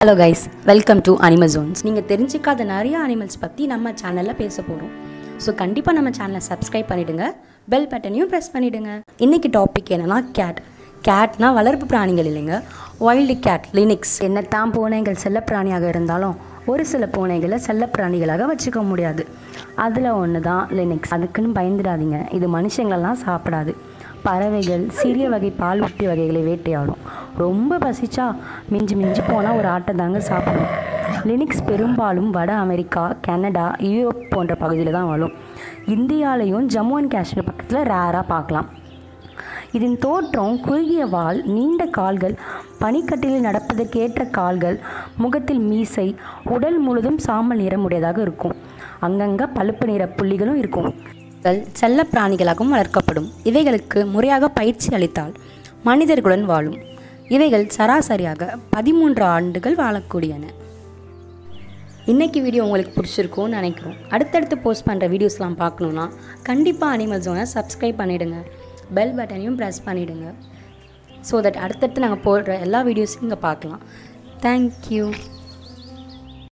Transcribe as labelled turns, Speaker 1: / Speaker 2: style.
Speaker 1: hello guys welcome to animal zones நீங்கள் தெரிஞ்சிக்காத நிறைய அனிமல்ஸ் பற்றி நம்ம சேனலில் பேச போகிறோம் ஸோ கண்டிப்பாக நம்ம சேனலை சப்ஸ்கிரைப் பண்ணிவிடுங்க பெல் பட்டனையும் ப்ரெஸ் பண்ணிவிடுங்க இன்றைக்கி டாபிக் என்னென்னா கேட் கேட்னா வளர்ப்பு பிராணிகள் இல்லைங்க வைல்டு கேட் லினிக்ஸ் என்னத்தான் பூனைகள் செல்லப்பிராணியாக இருந்தாலும் ஒரு சில பூனைகளை செல்லப்பிராணிகளாக வச்சுக்க முடியாது அதில் ஒன்று தான் லினிக்ஸ் அதுக்குன்னு பயந்துடாதீங்க இது மனுஷங்களெல்லாம் சாப்பிடாது பறவைகள் சிறிய வகை பாலூட்டி வகைகளை வேட்டையாடும் ரொம்ப பசிச்சா மிஞ்சி மிஞ்சி போனால் ஒரு ஆட்டை தாங்க சாப்பிடும் லினிக்ஸ் பெரும்பாலும் வட அமெரிக்கா கனடா யூரோப் போன்ற பகுதியில் தான் வாழும் இந்தியாலையும் ஜம்மு அண்ட் காஷ்மீர் பக்கத்தில் ரேராக பார்க்கலாம் இதன் தோற்றம் குறுகிய வால் நீண்ட கால்கள் பனிக்கட்டிலில் நடப்பதற்கேற்ற கால்கள் முகத்தில் மீசை உடல் முழுதும் சாம்பல் நிறமுடையதாக இருக்கும் அங்கங்கே பழுப்பு நிற புள்ளிகளும் இருக்கும் இவைகள் செல்ல பிராணிகளாகவும் வளர்க்கப்படும் இவைகளுக்கு முறையாக பயிற்சி அளித்தால் மனிதர்களுடன் வாழும் இவைகள் சராசரியாக பதிமூன்று ஆண்டுகள் வாழக்கூடியன இன்னைக்கு வீடியோ உங்களுக்கு பிடிச்சிருக்கும்னு நினைக்கிறோம் அடுத்தடுத்து போஸ்ட் பண்ணுற வீடியோஸ்லாம் பார்க்கணுன்னா கண்டிப்பாக அனிமல் ஜோனை சப்ஸ்கிரைப் பண்ணிவிடுங்க பெல் பட்டனையும் ப்ரெஸ் பண்ணிவிடுங்க ஸோ தட் அடுத்தடுத்து நாங்கள் போடுற எல்லா வீடியோஸையும் இங்கே பார்க்கலாம் தேங்க்யூ